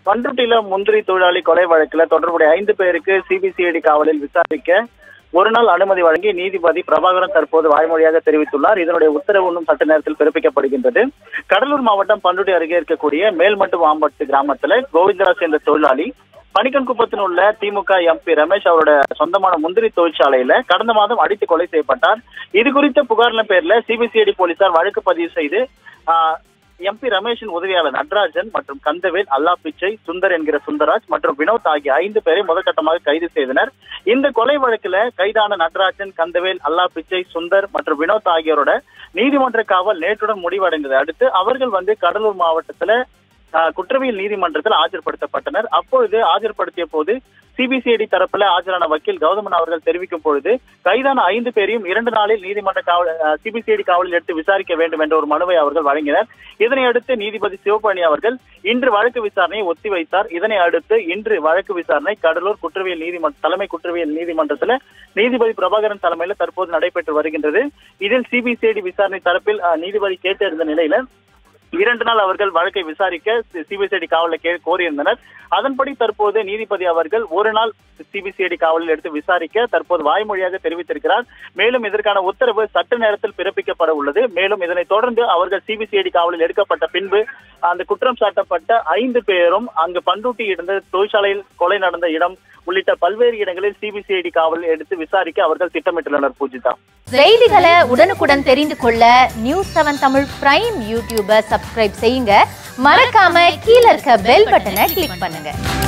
பண்ருட்டியில முந்திரி தொழிலாளி கொலை வழக்குல தொடர்புடைய ஐந்து பேருக்கு சிபிசிஐடி காவலில் விசாரிக்க ஒரு நாள் அனுமதி வழங்கி நீதிபதி பிரபாகரன் தற்போது வாய்மொழியாக தெரிவித்துள்ளார் இதனுடைய உத்தரவு இன்னும் சட்ட நேரத்தில் பிறப்பிக்கப்படுகின்றது கடலூர் மாவட்டம் பண்ருட்டி அருகே இருக்கக்கூடிய மேல்மட்டு வாம்பட்டு கிராமத்துல கோவிந்தராஜ் என்ற தொழிலாளி பனிக்கன்குப்பத்தில் உள்ள திமுக எம்பி ரமேஷ் அவரோட சொந்தமான முந்திரி தொழிற்சாலையில கடந்த மாதம் அடித்து கொலை செய்யப்பட்டார் இது குறித்த புகாரின் பேர்ல சிபிசிஐடி போலீசார் வழக்கு பதிவு செய்து எம்பி ரமேஷின் உதவியாளர் நடராஜன் மற்றும் கந்தவேல் அல்லா பிச்சை சுந்தர் என்கிற சுந்தராஜ் மற்றும் வினோத் ஆகிய ஐந்து பேரை முதற்கட்டமாக கைது செய்தனர் இந்த கொலை வழக்குல கைதான நடராஜன் கந்தவேல் அல்லா பிச்சை சுந்தர் மற்றும் வினோத் ஆகியோரோட நீதிமன்ற காவல் நேற்றுடன் முடிவடைந்ததை அடுத்து அவர்கள் வந்து கடலூர் மாவட்டத்துல ஆஹ், குற்றவியல் நீதிமன்றத்தில் ஆஜர்படுத்தப்பட்டனர் அப்பொழுது ஆஜர்படுத்திய போது சிபிசிஐடி தரப்புல ஆஜரான வக்கீல் கௌதமன் அவர்கள் தெரிவிக்கும் பொழுது கைதான ஐந்து பேரையும் இரண்டு நாளில் நீதிமன்ற காவல் சிபிசிஐடி காவலில் எடுத்து விசாரிக்க வேண்டும் என்ற ஒரு மனுவை அவர்கள் வழங்கினர் இதனை அடுத்து நீதிபதி சிவபழனி அவர்கள் இன்று வழக்கு விசாரணையை ஒத்திவைத்தார் இதனை அடுத்து இன்று வழக்கு விசாரணை கடலூர் குற்றவியல் நீதிமன்ற தலைமை குற்றவியல் நீதிமன்றத்துல நீதிபதி பிரபாகரன் தலைமையில தற்போது நடைபெற்று வருகின்றது இதில் சிபிசிஐடி விசாரணை தரப்பில் ஆஹ், நீதிபதி கேட்டிருந்த நிலையில இரண்டு நாள் அவர்கள் வழக்கை விசாரிக்க சிபிசிஐடி காவலில் கே கோரியிருந்தனர் அதன்படி தற்போது நீதிபதி அவர்கள் ஒரு நாள் சிபிசிஐடி காவலில் எடுத்து விசாரிக்க தற்போது வாய்மொழியாக தெரிவித்திருக்கிறார் மேலும் இதற்கான உத்தரவு சட்ட நேரத்தில் பிறப்பிக்கப்பட உள்ளது மேலும் இதனை தொடர்ந்து அவர்கள் சிபிசிஐடி காவலில் எடுக்கப்பட்ட பின்பு அந்த குற்றம் சாட்டப்பட்ட ஐந்து பேரும் அங்கு பண்ருட்டி இருந்த தொழிற்சாலையில் கொலை நடந்த இடம் உள்ளிட்ட பல்வேறு இடங்களில் சிபிசிஐடி காவலில் எடுத்து விசாரிக்க அவர்கள் திட்டமிட்டுள்ளனர் பூஜிதா செய்திகளை உடனுக்குடன் தெரிந்து கொள்ள நியூஸ் செவன் தமிழ் பிரைம் யூடியூபை சப்ஸ்கிரைப் செய்யுங்க மறக்காம கீழ இருக்க பெல் பட்டனை கிளிக் பண்ணுங்க